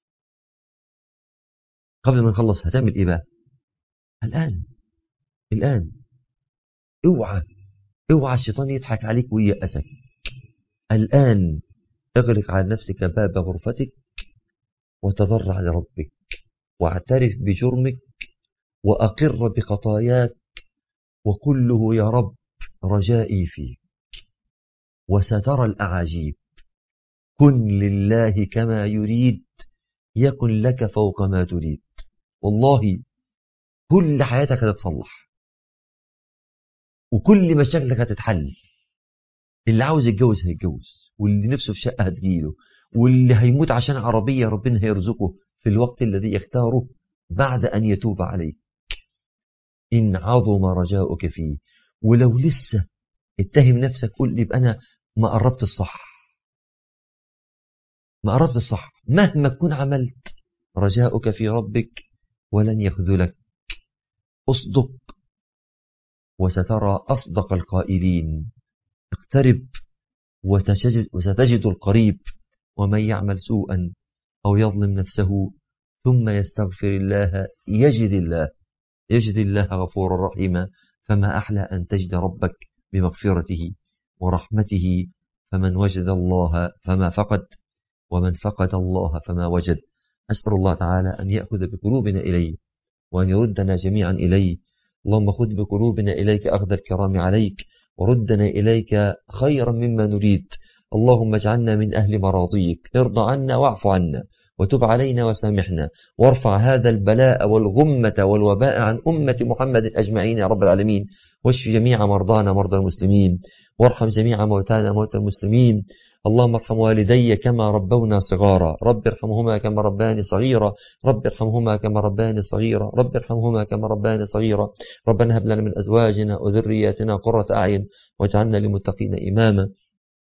قبل ما نخلص هتعمل ايه بقى الان الان اوعى اوعى الشيطان يضحك عليك وييأسك الان اغلق على نفسك باب غرفتك وتضرع لربك واعترف بجرمك وأقر بخطاياك وكله يا رب رجائي فيك وسترى الأعاجيب كن لله كما يريد يكن لك فوق ما تريد والله كل حياتك هتتصلح وكل مشاكلك هتتحل اللي عاوز يتجوز هيتجوز واللي نفسه في شقة هتجيله واللي هيموت عشان عربية ربنا هيرزقه في الوقت الذي يختاره بعد أن يتوب عليك إن عظم رجاؤك فيه ولو لسه اتهم نفسك قول لي أنا ما قربت الصح ما قربت الصح مهما تكون عملت رجاؤك في ربك ولن يخذلك اصدق وسترى أصدق القائلين اقترب وتجد, وستجد القريب ومن يعمل سوءا أو يظلم نفسه ثم يستغفر الله يجد الله يجد الله غفورا رحيما فما أحلى أن تجد ربك بمغفرته ورحمته فمن وجد الله فما فقد ومن فقد الله فما وجد أسأل الله تعالى أن يأخذ بقلوبنا إليه وأن يردنا جميعا إليه اللهم خذ بقلوبنا إليك أخذ الكرام عليك وردنا إليك خيرا مما نريد اللهم اجعلنا من أهل مراضيك ارضى عنا واعف عنا وتب علينا وسامحنا وارفع هذا البلاء والغمة والوباء عن أمة محمد أجمعين يا رب العالمين واشف جميع مرضانا مرضى المسلمين وارحم جميع موتانا موتى المسلمين اللهم ارحم والدي كما ربونا صغارا رب ارحمهما كما رباني صغيرا رب ارحمهما كما رباني صغيرا رب ارحمهما كما رباني صغيرا ربنا هب لنا من أزواجنا وذرياتنا قرة أعين واجعلنا للمتقين إماما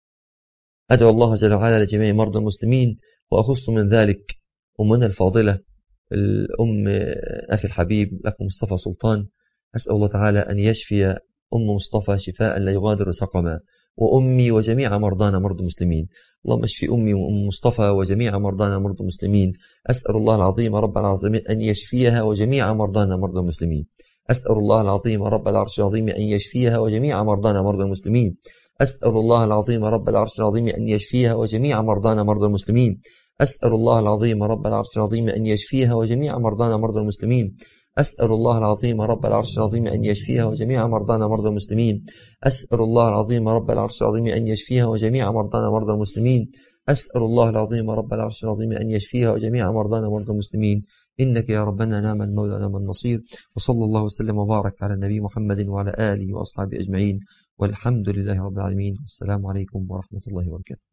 أدعو الله جل وعلا لجميع مرضى المسلمين وأخص من ذلك أمنا الفاضلة الأم أخي الحبيب الأخ مصطفى سلطان أسأل الله تعالى أن يشفي أم مصطفى شفاء لا يغادر سقما وأمي وجميع مرضانا مرضى المسلمين اللهم اشفي أمي وأم مصطفى وجميع مرضانا مرضى المسلمين أسأل الله العظيم رب العالمين أن يشفيها وجميع مرضانا مرضى المسلمين أسأل الله العظيم رب العرش العظيم أن يشفيها وجميع مرضانا مرضى المسلمين أسأل الله العظيم رب العرش العظيم أن يشفيها وجميع مرضانا مرضى المسلمين أسأل الله العظيم رب العرش العظيم أن يشفيها وجميع مرضانا مرضى المسلمين أسأل الله العظيم رب العرش العظيم أن يشفيها وجميع مرضانا مرضى المسلمين أسأل الله العظيم رب العرش العظيم أن يشفيها وجميع مرضانا مرضى المسلمين أسأل الله العظيم رب العرش العظيم أن يشفيها وجميع مرضانا مرضى المسلمين إنك يا ربنا نعم المولى نعم النصير وصلى الله وسلم وبارك على النبي محمد وعلى آله وأصحابه أجمعين والحمد لله رب العالمين والسلام عليكم ورحمة الله وبركاته